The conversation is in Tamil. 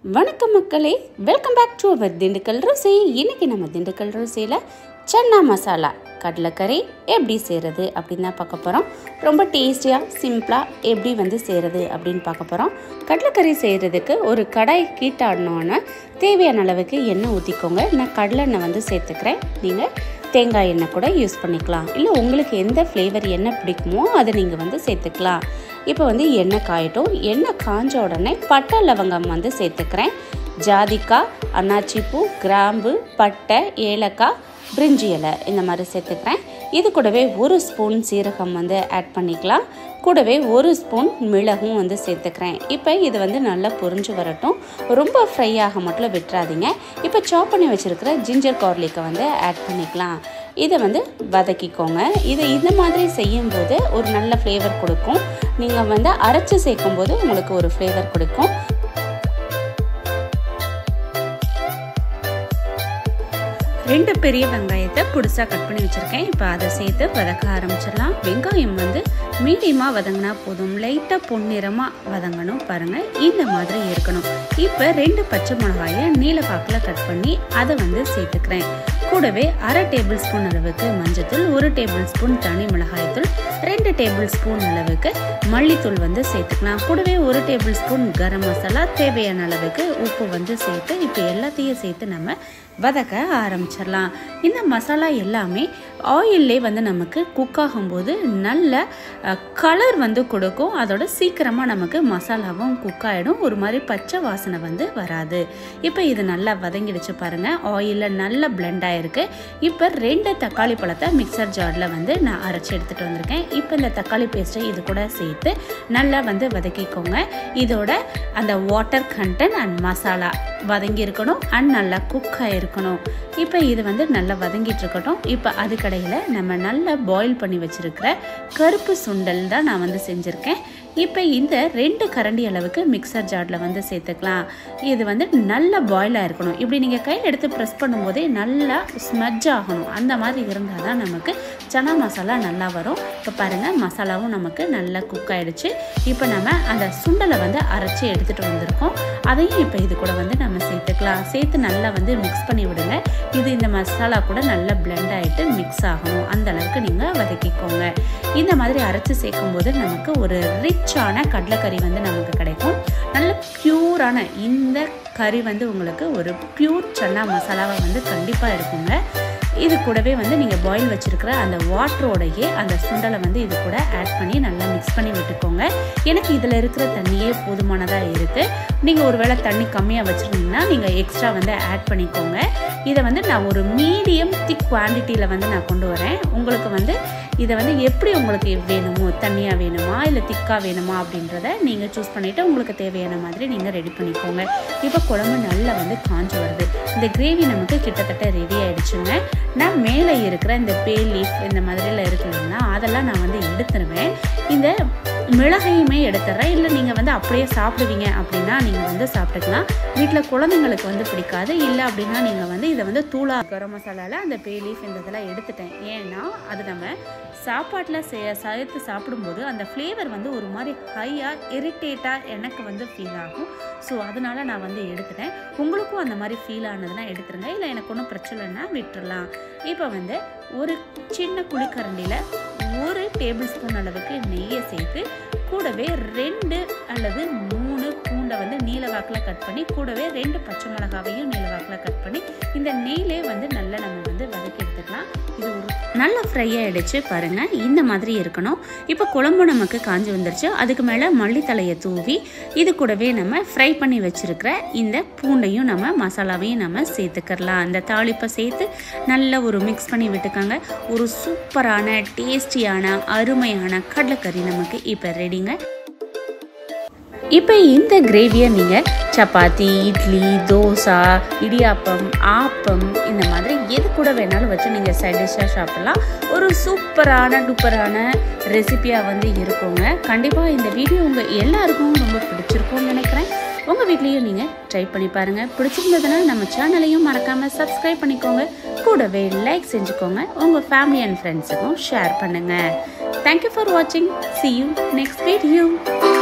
வணக்கம் மக்களே welcome back to our Dindigul ருசி இன்னைக்கு நம்ம திண்டுக்கல் ருசியில் சன்னா மசாலா கடலைக்கறி எப்படி செய்கிறது அப்படின்னு தான் பார்க்க போகிறோம் ரொம்ப டேஸ்டியாக சிம்பிளாக எப்படி வந்து செய்கிறது அப்படின்னு பார்க்க போகிறோம் கடலைக்கறி செய்கிறதுக்கு ஒரு கடாய் கீட்டாடணுன்னு தேவையான அளவுக்கு எண்ணெய் ஊற்றிக்கோங்க நான் கடலெண்ணெய் வந்து சேர்த்துக்கிறேன் நீங்கள் தேங்காய் எண்ணெய் கூட யூஸ் பண்ணிக்கலாம் இல்லை உங்களுக்கு எந்த ஃப்ளேவர் எண்ணெய் பிடிக்குமோ அதை நீங்கள் வந்து சேர்த்துக்கலாம் இப்போ வந்து எண்ணெய் காயட்டும் எண்ணெய் காஞ்ச உடனே பட்டை லவங்கம் வந்து சேர்த்துக்கிறேன் ஜாதிக்காய் அன்னாச்சிப்பூ கிராம்பு பட்டை ஏலக்காய் பிரிஞ்சி இலை இந்த மாதிரி சேர்த்துக்கிறேன் இது கூடவே ஒரு ஸ்பூன் சீரகம் வந்து ஆட் பண்ணிக்கலாம் கூடவே ஒரு ஸ்பூன் மிளகும் வந்து சேர்த்துக்கிறேன் இப்போ இது வந்து நல்லா பொரிஞ்சு வரட்டும் ரொம்ப ஃப்ரை ஆக மட்டும் விட்டுறாதீங்க இப்போ சாப் பண்ணி வச்சுருக்கிற ஜிஞ்சர் கார்லிக்கை வந்து ஆட் பண்ணிக்கலாம் இதை வந்து வதக்கிக்கோங்க இதை இந்த மாதிரி செய்யும்போது ஒரு நல்ல ஃப்ளேவர் கொடுக்கும் நீங்கள் வந்து அரைச்சி சேர்க்கும்போது உங்களுக்கு ஒரு ஃப்ளேவர் கொடுக்கும் ரெண்டு பெரிய வெங்காயத்தை புதுசாக கட் பண்ணி வச்சுருக்கேன் இப்போ அதை சேர்த்து வதக்க ஆரம்பிச்சிடலாம் வெங்காயம் வந்து மீடியமாக வதங்கினா போதும் லைட்டாக பொன்னிறமாக வதங்கணும் பாருங்கள் இந்த மாதிரி இருக்கணும் இப்போ ரெண்டு பச்சை மிளகாயை நீலப்பாக்கில் கட் பண்ணி அதை வந்து சேர்த்துக்கிறேன் கூடவே அரை டேபிள் ஸ்பூன் அளவுக்கு மஞ்சத்தூள் ஒரு டேபிள் ஸ்பூன் தனி மிளகாய்த்தூள் ரெண்டு டேபிள் ஸ்பூன் அளவுக்கு மல்லித்தூள் வந்து சேர்த்துக்கலாம் கூடவே ஒரு டேபிள் ஸ்பூன் கரம் மசாலா தேவையான அளவுக்கு உப்பு வந்து சேர்த்து இப்போ எல்லாத்தையும் சேர்த்து நம்ம வதக்க ஆரம்பிச்சிடலாம் இந்த மசாலா எல்லாமே ஆயிலே வந்து நமக்கு குக் ஆகும்போது நல்ல கலர் வந்து கொடுக்கும் அதோட சீக்கிரமாக நமக்கு மசாலாவும் குக் ஆகிடும் ஒரு மாதிரி பச்சை வாசனை வந்து வராது இப்போ இது நல்லா வதங்கிடுச்சு பாருங்கள் ஆயிலில் நல்லா பிளெண்ட் ஆகிருக்கு இப்போ ரெண்டு தக்காளி பழத்தை மிக்சர் ஜாரில் வந்து நான் அரைச்சி எடுத்துகிட்டு வந்திருக்கேன் இப்போ இந்த தக்காளி பேஸ்ட்டை இது கூட சேர்த்து நல்லா வந்து வதக்கிக்கோங்க இதோட அந்த வாட்டர் கண்டென்ட் அண்ட் மசாலா வதங்கி இருக்கணும் அண்ட் நல்லா குக் ஆகிருக்கணும் இப்போ இது வந்து நல்லா வதங்கிட்டு இருக்கட்டும் இப்போ அதுக்கடையில் நம்ம நல்லா பாயில் பண்ணி வச்சுருக்கிற கருப்பு சுண்டல் தான் நான் வந்து செஞ்சுருக்கேன் இப்போ இந்த ரெண்டு கரண்டி அளவுக்கு மிக்சர் ஜாரில் வந்து சேர்த்துக்கலாம் இது வந்து நல்லா பாயிலாக இருக்கணும் இப்படி நீங்கள் கையில் எடுத்து ப்ரெஸ் பண்ணும்போதே நல்லா ஸ்மஜ் ஆகணும் அந்த மாதிரி இருந்தால் தான் நமக்கு சனா மசாலா நல்லா வரும் இப்போ பாருங்கள் மசாலாவும் நமக்கு நல்லா குக் ஆகிடுச்சு இப்போ நம்ம அந்த சுண்டலை வந்து அரைச்சி எடுத்துகிட்டு வந்திருக்கோம் அதையும் இப்போ இது கூட வந்து நம்ம சேர்த்துக்கலாம் சேர்த்து நல்லா வந்து மிக்ஸ் பண்ணி விடுங்க இது இந்த மசாலா கூட நல்லா பிளெண்ட் ஆகிட்டு மிக்ஸ் ஆகணும் அந்த அளவுக்கு நீங்கள் வதக்கிக்கோங்க இந்த மாதிரி அரைச்சி சேர்க்கும் போது நமக்கு ஒரு ரிச்சான கடலைக்கறி வந்து நமக்கு கிடைக்கும் நல்ல ப்யூரான இந்த கறி வந்து உங்களுக்கு ஒரு ப்யூர் சன்னா மசாலாவை வந்து கண்டிப்பாக இருக்குங்க இது கூடவே வந்து நீங்கள் பாயில் வச்சுருக்கிற அந்த வாட்டரோடையே அந்த சுண்டலை வந்து இது கூட ஆட் பண்ணி நல்லா மிக்ஸ் பண்ணி விட்டுக்கோங்க எனக்கு இதில் இருக்கிற தண்ணியே போதுமானதாக இருக்குது நீங்கள் ஒரு வேளை தண்ணி கம்மியாக வச்சுருந்தீங்கன்னா நீங்கள் எக்ஸ்ட்ரா வந்து ஆட் பண்ணிக்கோங்க இதை வந்து நான் ஒரு மீடியம் திக் குவான்டிட்டியில் வந்து நான் கொண்டு வரேன் உங்களுக்கு வந்து இதை வந்து எப்படி உங்களுக்கு வேணுமோ தண்ணியாக வேணுமா இல்லை திக்காக வேணுமா அப்படின்றத நீங்கள் சூஸ் பண்ணிவிட்டு உங்களுக்கு தேவையான மாதிரி நீங்கள் ரெடி பண்ணிக்கோங்க இப்போ குழம்பு நல்லா வந்து காஞ்சி வருது இந்த கிரேவி நமக்கு கிட்டத்தட்ட ரெடி ஆகிடுச்சுங்க நான் மேலே இருக்கிற இந்த பே லீஃப் இந்த மாதிரிலாம் இருக்கு இல்லைங்களா அதெல்லாம் நான் வந்து எடுத்துருவேன் இந்த மிளகையுமே எடுத்துட்றேன் இல்லை நீங்கள் வந்து அப்படியே சாப்பிடுவீங்க அப்படின்னா நீங்கள் வந்து சாப்பிட்டுக்கலாம் வீட்டில் குழந்தைங்களுக்கு வந்து பிடிக்காது இல்லை அப்படின்னா நீங்கள் வந்து இதை வந்து தூளா கரம் மசாலாவில் அந்த பே லீஃப் இந்த இதெல்லாம் எடுத்துட்டேன் ஏன்னா அது நம்ம சாப்பாட்டில் சே சேர்த்து சாப்பிடும்போது அந்த ஃப்ளேவர் வந்து ஒரு மாதிரி ஹையாக இரிட்டேட்டாக எனக்கு வந்து ஃபீல் ஆகும் ஸோ அதனால நான் வந்து எடுத்துட்டேன் உங்களுக்கும் அந்த மாதிரி ஃபீல் ஆனதுன்னா எடுத்துருங்க இல்லை எனக்கு ஒன்றும் பிரச்சனைனா விட்டுறலாம் இப்போ வந்து ஒரு சின்ன குழிக்கரண்டியில் ஒரு டேபிள் ஸ்பூன் அளவுக்கு நெய்யை சேர்த்து கூடவே ரெண்டு அல்லது மூணு பூண்டை வந்து நீல வாக்கில் கட் பண்ணி கூடவே ரெண்டு பச்சை மிளகாவையும் நீல வாக்கில் கட் பண்ணி இந்த நெய்லே வந்து நல்லா நம்ம வந்து வதக்கி எடுத்துக்கலாம் இது ஒரு நல்ல ஃப்ரை ஆகிடுச்சு பாருங்கள் இந்த மாதிரி இருக்கணும் இப்போ குழம்பு நமக்கு காஞ்சி வந்துருச்சு அதுக்கு மேலே மல்லித்தலையை தூவி இது கூடவே நம்ம ஃப்ரை பண்ணி வச்சுருக்கிற இந்த பூண்டையும் நம்ம மசாலாவையும் நம்ம சேர்த்துக்கிறலாம் அந்த தாளிப்பை சேர்த்து நல்லா ஒரு மிக்ஸ் பண்ணி விட்டுக்காங்க ஒரு சூப்பரான டேஸ்டியான அருமையான கடலைக்கறி நமக்கு இப்போ ரெடிங்க இப்போ இந்த கிரேவியை நீங்கள் சப்பாத்தி இட்லி தோசை இடியாப்பம் ஆப்பம் இந்த மாதிரி எது கூட வேணாலும் வச்சு நீங்கள் சைட் டிஷ்ஷாக சாப்பிடலாம் ஒரு சூப்பரான டூப்பரான ரெசிபியாக வந்து இருக்குங்க கண்டிப்பாக இந்த வீடியோ உங்கள் எல்லாருக்கும் ரொம்ப பிடிச்சிருக்கும்னு நினைக்கிறேன் உங்கள் வீட்லேயும் நீங்கள் ட்ரை பண்ணி பாருங்கள் பிடிச்சிருந்ததுன்னா நம்ம சேனலையும் மறக்காமல் சப்ஸ்கிரைப் பண்ணிக்கோங்க கூடவே லைக் செஞ்சுக்கோங்க உங்கள் ஃபேமிலி அண்ட் ஃப்ரெண்ட்ஸுக்கும் ஷேர் பண்ணுங்கள் தேங்க்யூ ஃபார் வாட்சிங் சி யூ நெக்ஸ்ட் வீடியோ